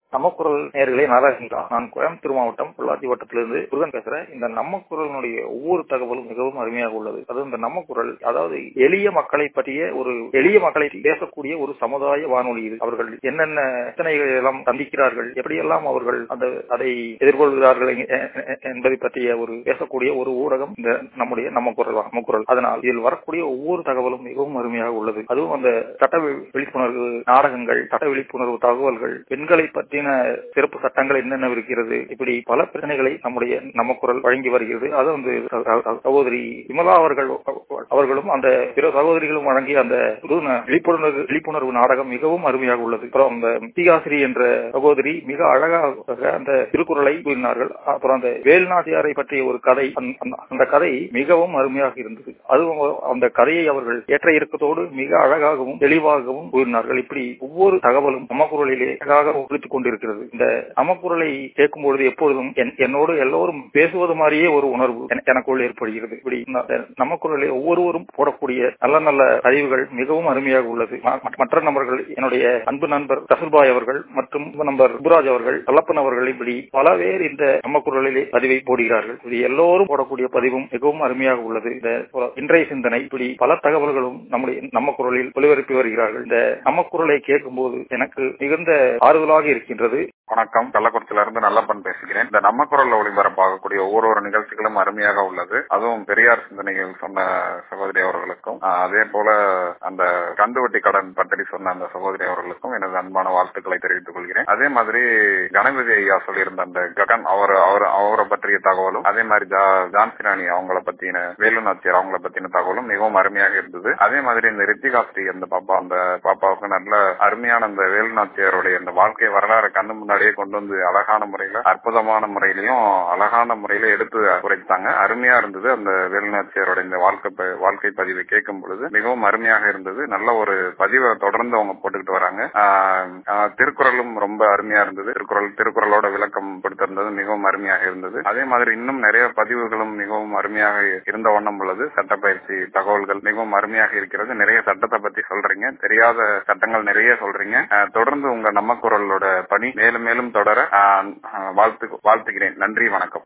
நம்ம குரல் நேர்களே நாராயணா நான் கோயம்புத்தூர் மாவட்டம் பொள்ளாச்சி வட்டத்திலிருந்து முருகன் பேசுறேன் இந்த நம்ம குரலினுடைய ஒவ்வொரு தகவலும் மிகவும் அருமையாக உள்ளது அது இந்த நம்ம குரல் அதாவது எளிய மக்களை பற்றிய ஒரு எளிய மக்களை பேசக்கூடிய ஒரு சமுதாய வானொலி இது அவர்கள் என்னென்ன பிரச்சனைகளை எல்லாம் சந்திக்கிறார்கள் எப்படியெல்லாம் அவர்கள் அந்த அதை எதிர்கொள்கிறார்கள் என்பதை பற்றிய ஒரு பேசக்கூடிய ஒரு ஊடகம் இந்த நம்முடைய நம்ம குரல் நம்ம குரல் அதனால் இதில் வரக்கூடிய ஒவ்வொரு தகவலும் மிகவும் அருமையாக உள்ளது அதுவும் அந்த சட்ட விழிப்புணர்வு நாடகங்கள் சட்ட விழிப்புணர்வு தகவல்கள் பெண்களை பற்றின சிறப்பு சட்டங்கள் என்னென்ன இருக்கிறது இப்படி பல பிரச்சனைகளை நம்முடைய நம்ம குரல் வழங்கி வருகிறது அது வந்து சகோதரி விமலா அவர்கள் அவர்களும் அந்த பிற சகோதரிகளும் வழங்கிய அந்த விழிப்புணர்வு விழிப்புணர்வு நாடகம் மிகவும் அருமையாக உள்ளது அப்புறம் அந்த தீகாசிரி என்ற சகோதரி மிக அழகாக அந்த திருக்குறளை கூறினார்கள் அப்புறம் அந்த வேல்நாட்டியாரை பற்றிய ஒரு கதை அந்த கதை மிகவும் அருமையாக இருந்தது அதுவும் அந்த கதையை அவர்கள் ஏற்ற இறக்கத்தோடு மிக அழகாகவும் தெளிவாகவும் கூறினார்கள் இப்படி ஒவ்வொரு தகவலும் நம்ம குரலிலே அழகாக ஒழித்துக் கொண்டிருக்கிறது இந்த நம்ம குரலை கேட்கும் பொழுது எப்பொழுதும் என்னோடு எல்லோரும் பேசுவது மாதிரியே ஒரு உணர்வு எனக்குள் ஏற்படுகிறது இப்படி நம்ம குரலில் ஒவ்வொருவரும் போடக்கூடிய நல்ல நல்ல அறிவுகள் மிகவும் அருமையாக உள்ளது மற்ற நபர்கள் என்னுடைய அன்பு நண்பர் தசுர்பாய் அவர்கள் மற்றும் நண்பர் சுப்ராஜ் அவர்கள் கல்லப்பன் அவர்கள் இப்படி பல பேர் இந்த நம்ம குரலிலே பதிவை போடுகிறார்கள் இது எல்லோரும் போடக்கூடிய பதிவும் மிகவும் அருமையாக உள்ளது இந்த இன்றைய சிந்தனை இப்படி பல தகவல்களும் நம்முடைய நம்ம குரலில் ஒளிபரப்பி வருகிறார்கள் இந்த நம்ம குரலை கேட்கும் போது எனக்கு மிகுந்த ஆறுதலாக இருக்கின்றது வணக்கம் கள்ளக்குறிச்சியில இருந்து நல்லப்பன் பேசுகிறேன் இந்த நம்ம குரல் ஒளிபரப்பாகக்கூடிய ஒவ்வொரு நிகழ்ச்சிகளும் அருமையாக உள்ளது அதுவும் பெரியார் சிந்தனைகள் சொன்ன சகோதரி அவர்களுக்கும் அதே போல அந்த கந்துவட்டி கடன் பற்றி சொன்ன அந்த சகோதரி அவர்களுக்கும் எனது அன்பான வாழ்த்துக்களை தெரிவித்துக் கொள்கிறேன் அதே மாதிரி கணபதி ஐயா சொல்லியிருந்த அந்த ககன் அவர் அவர் அவரை பற்றிய தகவலும் அதே மாதிரி ஜான்சி ராணி அவங்கள பத்தின வேலுநாச்சியர் அவங்கள பத்தின தகவலும் மிகவும் அருமையாக இருந்தது அதே மாதிரி இந்த ரித்திகாஸ்ரீ அந்த பாப்பா அந்த பாப்பாவுக்கு நல்ல அருமையான அந்த வேலுநாச்சியருடைய அந்த வாழ்க்கை வரலாறு கண்ணு முன்னாடியே கொண்டு வந்து அழகான முறையில அற்புதமான முறையிலையும் அழகான முறையில எடுத்து குறைத்தாங்க அருமையா இருந்தது அந்த வேலுநாச்சியரோட இந்த வாழ்க்கை வாழ்க்கை பதிவை கேட்கும் பொழுது மிகவும் அருமையாக இருந்தது நல்ல ஒரு பதிவை தொடர்ந்து அவங்க போட்டுக்கிட்டு வராங்க திருக்குறளும் ரொம்ப அருமையா இருந்தது திருக்குறள் திருக்குறளோட விளக்கம் கொடுத்திருந்தது மிகவும் அருமையாக இருந்தது அதே மாதிரி இன்னும் நிறைய பதிவுகளும் மிகவும் அருமையாக இருந்த வண்ணம் உள்ளது சட்டப்பயிற்சி தகவல்கள் மிகவும் அருமையாக இருக்கிறது நிறைய சட்டத்தை பத்தி சொல்றீங்க தெரியாத சட்டங்கள் நிறைய சொல்றீங்க தொடர்ந்து உங்க நம்ம குரலோட பணி மேலும் மேலும் தொடர வாழ்த்து வாழ்த்துகிறேன் நன்றி வணக்கம்